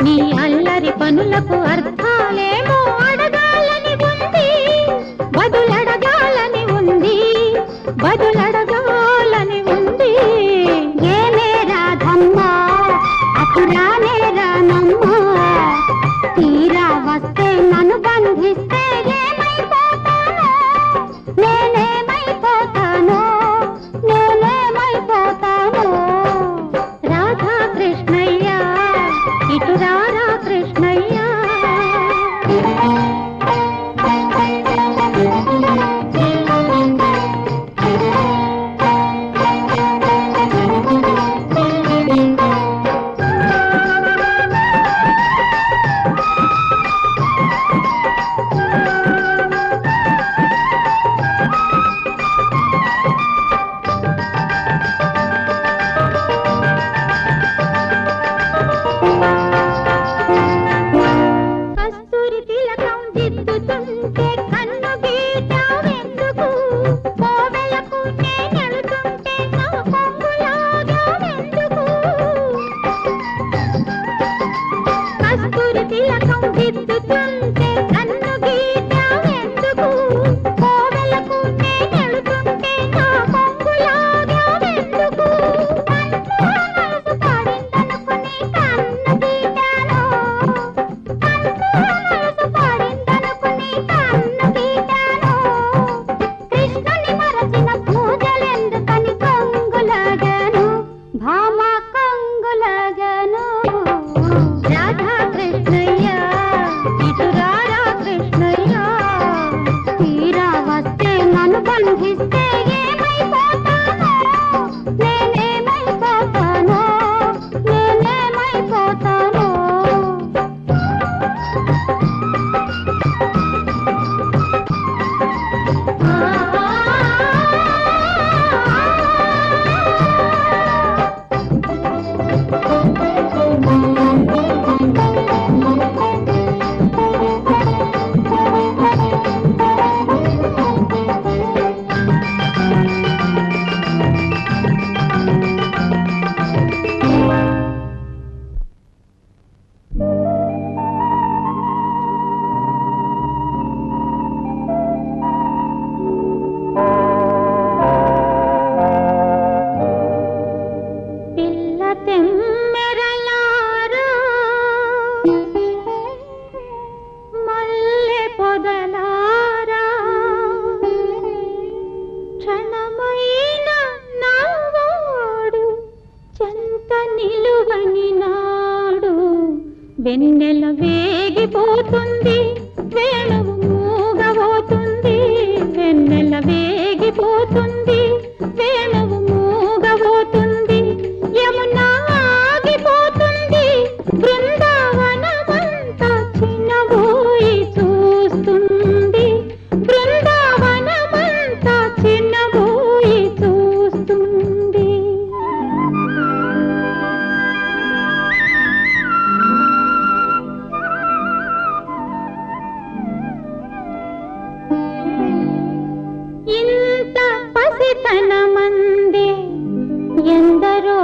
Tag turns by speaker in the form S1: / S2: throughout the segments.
S1: నీ అల్లరి పనులకు అర్థాలేమో అడగాలని ఉంది బదులడగాలని ఉంది బదులడగాలని ఉంది
S2: ఏమే రాధమ్మా అకురానే రానమ్మా తీరా వస్తే నన్ను బంధిస్తే ఏమైపోతానో నేనేమైపోతానో నేనేమైపోతానో
S1: రాధా కృష్ణయ్య ఇటు రారా కృష్ణయ్య కస్తూరి తిలకం దిద్దుతుంటే కన్ను గీటావెందుకు కోవెలకు నేనెళుతుంటే నా కొంగులాగావెందుకు కస్తూరి తిలకం దిద్దుతుంటే కన్ను గీటావెందుకు కోవెలకు నేనెళుతుంటే నా కొంగులాగావెందుకు మనసు పడిందనుకుని కన్ను గీటాను మనసు పడిందనుకుని కన్ను గీటాను కృష్ణుని మరచిన పూజలెందుకని కొంగులాగాను భామ కొంగులాగాను రాధా కృష్ణయ్య ఇటు రారా కృష్ణయ్య
S2: తీరా వస్తే నన్ను బంధిస్తే ఏమైపోతానో నేనేమైపోతానో నేనేమైపోతానో
S1: పిల్ల తెమ్మెరలారా మల్లె పొదలారా క్షణమైన నావాడు చెంత నిలువని నాడు వెన్నెల వేగిపోతుంది వేణువు మూగబోతుంది వెన్నెల వేగిపోతుంది వేణువు మూగబోతుంది యమున ఆగిపోతుంది బృందావనమంతా చిన్నబోయి చూస్తుంది బృందావనమంతా చిన్నబోయి చూస్తుంది ఇంత పసితనమంది ఎందరో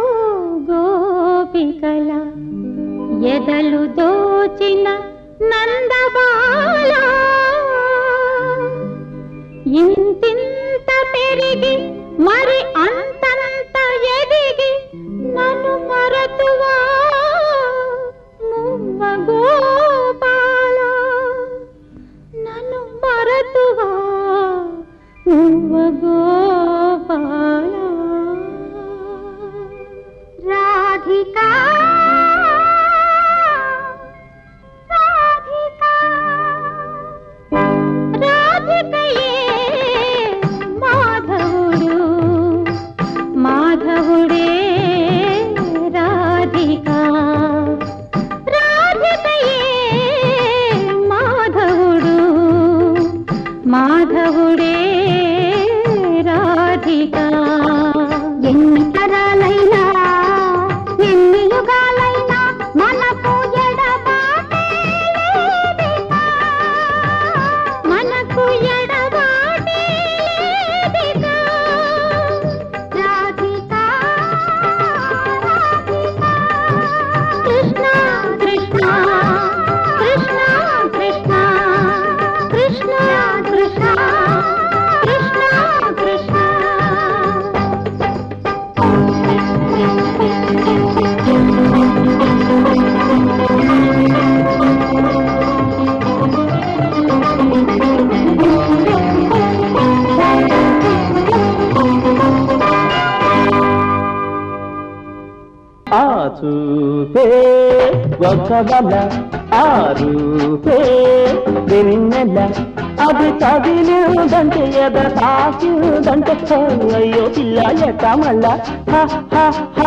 S1: గోపికల ఎదలు దోచిన నందబాల ఇంతింత పెరిగి మరి అంతంత ఎదిగి నన్ను మరతువా మువ్వ గోపాల నన్ను మరతువా మువ్వ గోపాల
S2: రాధికా రాధికా
S1: రాధికయే మాధవుడు మాధవుడే రాధిక
S3: ఆ చూపే ఒక వల ఆ రూపే వెన్నెల అది కదిలిందంటే ఎద తాకిందంటే అయ్యో పిల్ల ఎట్ట మళ్ళా హ, హ, హ.